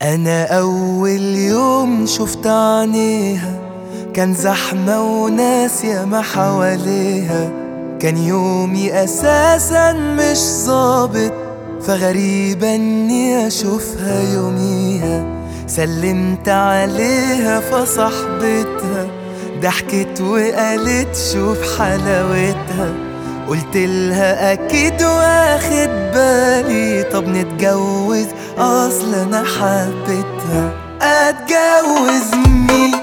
أنا أول يوم شفت عينيها كان زحمة وناس ياما حواليها كان يومي أساسا مش ظابط فغريبة إني أشوفها يوميها سلمت عليها فصاحبتها ضحكت وقالت شوف حلاوتها قلت لها اكيد واخد بالي طب نتجوز اصل انا حبيتها اتجوز مين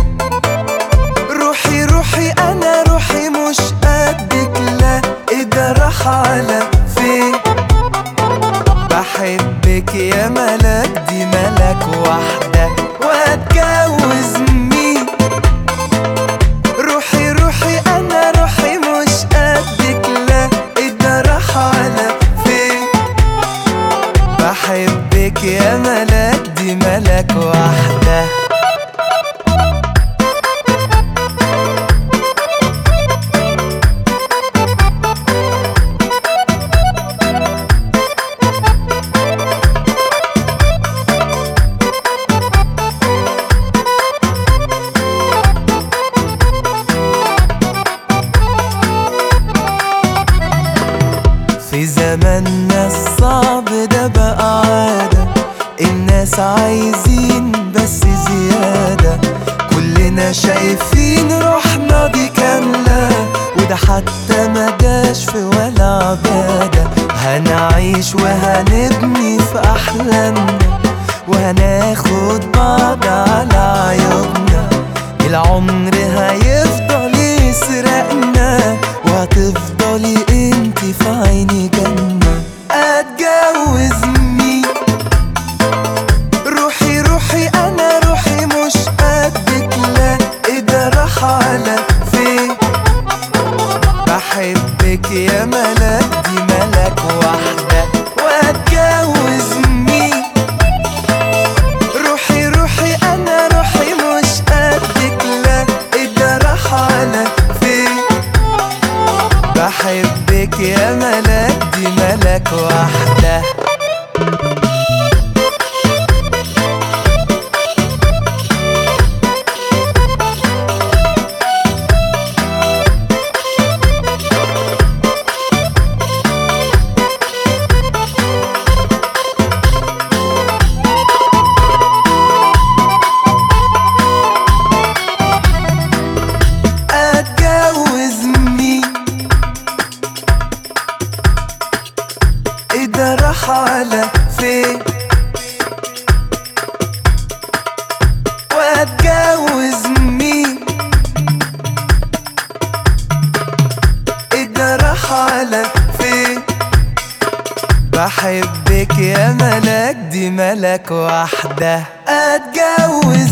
روحي روحي انا روحي مش قدك لا ايه ده راح على فين بحبك يا ملك دي ملك واحدة واتجوز مين روحي روحي انا روحي مش قدك لا ايه ده راح على فين بحبك يا ملك دي ملك واحدة في زماننا الصعب ده بقى عادة الناس عايزين بس زيادة كلنا شايفين روحنا دي كاملة وده حتى ما جاش في ولا عبادة هنعيش وهنبني في أحلامنا وهناخد بعض على عيوبنا العمر هيفضل يسرقنا وهتفضلي انتي في عيني جنة اتجوز مين روحي روحي انا روحي مش قدك لا ايه ده راح على فين بحبك يا ملك دي ملك واحدة واتجوز مين روحي روحي انا روحي مش قدك لا ايه ده راح على فين بحبك يا ملك دي ملك واحدة اتجوز مين ايه ده راح على فين واتجوز مين ايه ده راح على فين بحبك يا ملك دي ملك واحدة اتجوز